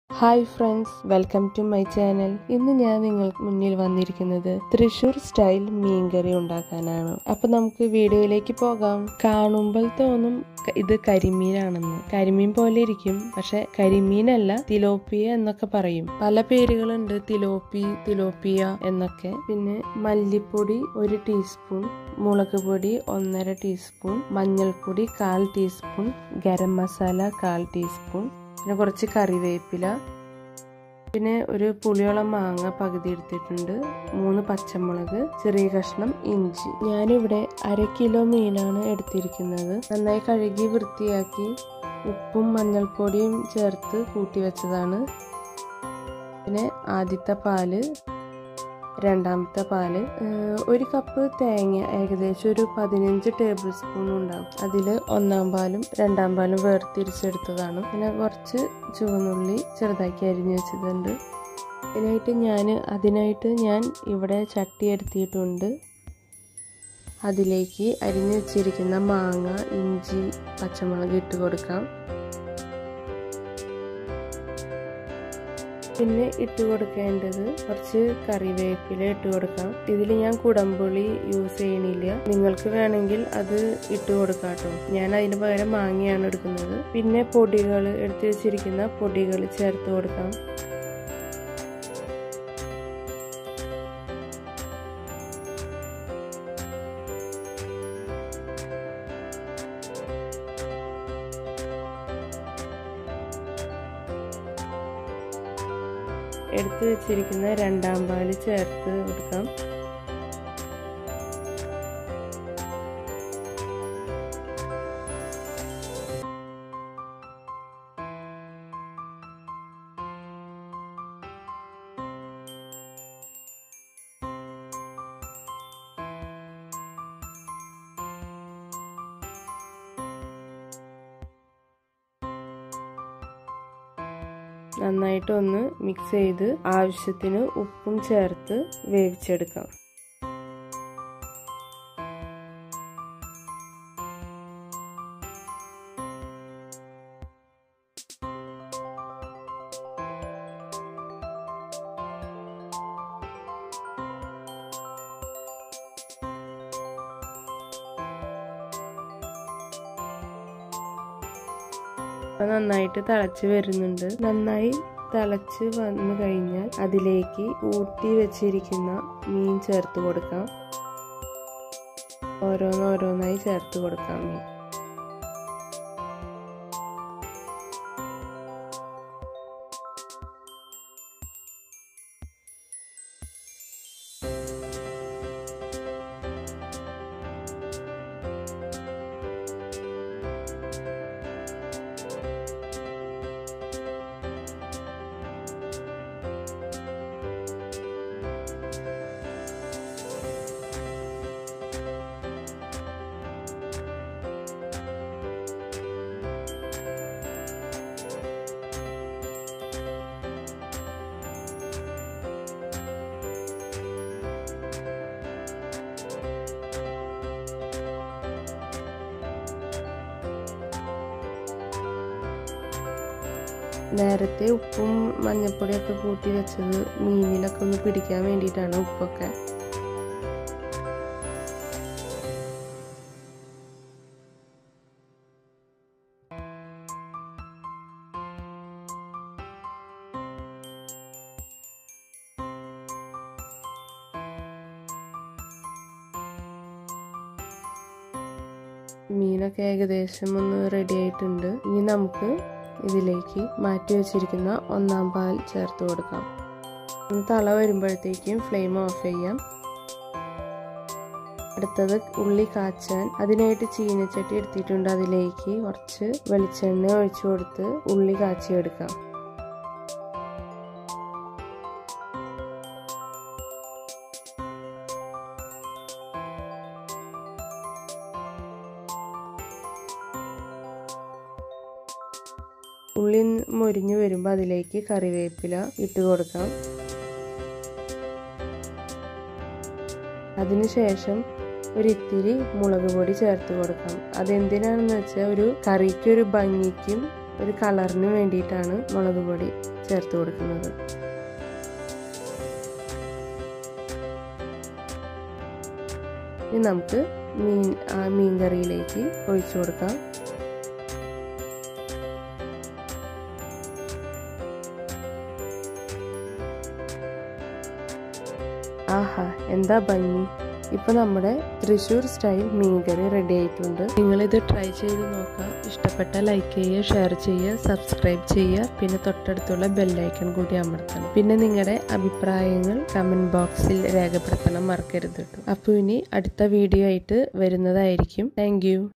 hi friends welcome to my channel ഇന്ന് ഞാൻ നിങ്ങൾക്ക് മുന്നിൽ വന്നിരിക്കുന്നത് തൃശൂർ സ്റ്റൈൽ മീൻകറി ഉണ്ടാക്കാനാണ് അപ്പൊ നമുക്ക് വീഡിയോയിലേക്ക് പോകാം കാണുമ്പോൾ തോന്നും ക- ഇത് കരിമീനാണെന്ന് കരിമീൻ പോലെ ഇരിക്കും പക്ഷെ കരിമീനല്ല തിലോപ്പിയ എന്നൊക്കെ പറയും പല പേരുകളുണ്ട് തിലോപ്പി തിലോപ്പിയ എന്നൊക്കെ പിന്നെ മല്ലിപ്പൊടി ഒരു ടീസ്പൂൺ മുളക് പൊടി ഒന്നര ടീസ്പൂൺ മഞ്ഞൾപ്പൊടി കാൽ ടീസ്പൂൺ ഗരം മസാല കാൽ ടീസ്പൂൺ പിന്നെ കുറച്ച് കറിവേപ്പില പിന്നെ ഒരു പുളിയോളം മാങ്ങ പകുതി എടുത്തിട്ടുണ്ട് മൂന്ന് പച്ചമുളക് ചെറിയ കഷ്ണം ഇഞ്ചി ഞാനിവിടെ അര കിലോ മീനാണ് എടുത്തിരിക്കുന്നത് നന്നായി കഴുകി വൃത്തിയാക്കി ഉപ്പും മഞ്ഞൾപ്പൊടിയും ചേർത്ത് കൂട്ടി വെച്ചതാണ് പിന്നെ ആദ്യത്തെ പാല് രണ്ടാമത്തെ പാല് ഏഹ് ഒരു കപ്പ് തേങ്ങ ഏകദേശം ഒരു പതിനഞ്ച് ടേബിൾ സ്പൂൺ ഉണ്ടാവും അതിൽ ഒന്നാം പാലും രണ്ടാം പാലും വേർതിരിച്ചെടുത്തതാണ് പിന്നെ കുറച്ച് ചുവന്നുള്ളി ചെറുതാക്കി അരിഞ്ഞു വെച്ചതുണ്ട് ഇതിനായിട്ട് ഞാൻ അതിനായിട്ട് ഞാൻ ഇവിടെ ചട്ടി എടുത്തിട്ടുണ്ട് അതിലേക്ക് അരിഞ്ഞു വെച്ചിരിക്കുന്ന മാങ്ങ ഇഞ്ചി പച്ചമുളക് ഇട്ട് കൊടുക്കാം പിന്നെ ഇട്ട് കൊടുക്കേണ്ടത് കുറച്ച് കറിവേപ്പില ഇട്ട് കൊടുക്കാം ഇതിൽ ഞാൻ കുടംപുളി യൂസ് ചെയ്യണില്ല നിങ്ങൾക്ക് വേണമെങ്കിൽ അത് ഇട്ട് കൊടുക്കാം കേട്ടോ ഞാൻ അതിന് പകരം മാങ്ങയാണ് എടുക്കുന്നത് പിന്നെ പൊടികൾ എടുത്തു വെച്ചിരിക്കുന്ന പൊടികൾ ചേർത്ത് കൊടുക്കാം എടുത്തു വെച്ചിരിക്കുന്ന രണ്ടാം പാല് ചേർത്ത് കൊടുക്കാം നന്നായിട്ട് ഒന്ന് മിക്സ് ചെയ്ത് ആവശ്യത്തിന് ഉപ്പും ചേർത്ത് വേവിച്ചെടുക്കാം അപ്പൊ നന്നായിട്ട് തിളച്ച് വരുന്നുണ്ട് നന്നായി തിളച്ച് വന്നു കഴിഞ്ഞാൽ അതിലേക്ക് ഊട്ടി വെച്ചിരിക്കുന്ന മീൻ ചേർത്ത് കൊടുക്കാം ഓരോന്നോരോന്നായി ചേർത്ത് കൊടുക്കാം മീൻ നേരത്തെ ഉപ്പും മഞ്ഞപ്പൊടിയൊക്കെ കൂട്ടി വെച്ചത് മീനിലൊക്കെ ഒന്ന് പിടിക്കാൻ വേണ്ടിയിട്ടാണ് ഉപ്പൊക്കെ മീനൊക്കെ ഏകദേശം ഒന്ന് റെഡി ആയിട്ടുണ്ട് ഇനി നമുക്ക് ഇതിലേക്ക് മാറ്റി വെച്ചിരിക്കുന്ന ഒന്നാം പാൽ ചേർത്ത് കൊടുക്കാം ഒന്ന് തള വരുമ്പോഴത്തേക്കും ഫ്ലെയിം ഓഫ് ചെയ്യാം അടുത്തത് ഉള്ളി കാച്ചാൻ അതിനായിട്ട് ചീനച്ചട്ടി എടുത്തിട്ടുണ്ട് അതിലേക്ക് കുറച്ച് വെളിച്ചെണ്ണ ഒഴിച്ചു കൊടുത്ത് ഉള്ളി കാച്ചിയെടുക്കാം ഉള്ളി മൊരിഞ്ഞു വരുമ്പോൾ അതിലേക്ക് കറിവേപ്പില ഇട്ട് കൊടുക്കാം അതിനുശേഷം ഒരു ഇത്തിരി മുളക് പൊടി ചേർത്ത് കൊടുക്കാം അതെന്തിനാണെന്ന് വെച്ചാൽ ഒരു കറിക്ക് ഒരു ഭംഗിക്കും ഒരു കളറിന് വേണ്ടിയിട്ടാണ് മുളക് പൊടി ചേർത്ത് കൊടുക്കുന്നത് ഇനി നമുക്ക് മീൻ ആ മീൻ കറിയിലേക്ക് ഒഴിച്ചു കൊടുക്കാം ആഹാ എന്താ ഭംഗി ഇപ്പൊ നമ്മുടെ തൃശ്ശൂർ സ്റ്റൈൽ മീൻകറി റെഡി ആയിട്ടുണ്ട് നിങ്ങളിത് ട്രൈ ചെയ്ത് നോക്കാം ഇഷ്ടപ്പെട്ട ലൈക്ക് ചെയ്യുക ഷെയർ ചെയ്യുക സബ്സ്ക്രൈബ് ചെയ്യുക പിന്നെ തൊട്ടടുത്തുള്ള ബെല്ലൈക്കൺ കൂടി അമർത്തണം പിന്നെ നിങ്ങളുടെ അഭിപ്രായങ്ങൾ കമന്റ് ബോക്സിൽ രേഖപ്പെടുത്തണം മറക്കരുത് കേട്ടോ അപ്പോൾ ഇനി അടുത്ത വീഡിയോ ആയിട്ട് വരുന്നതായിരിക്കും താങ്ക്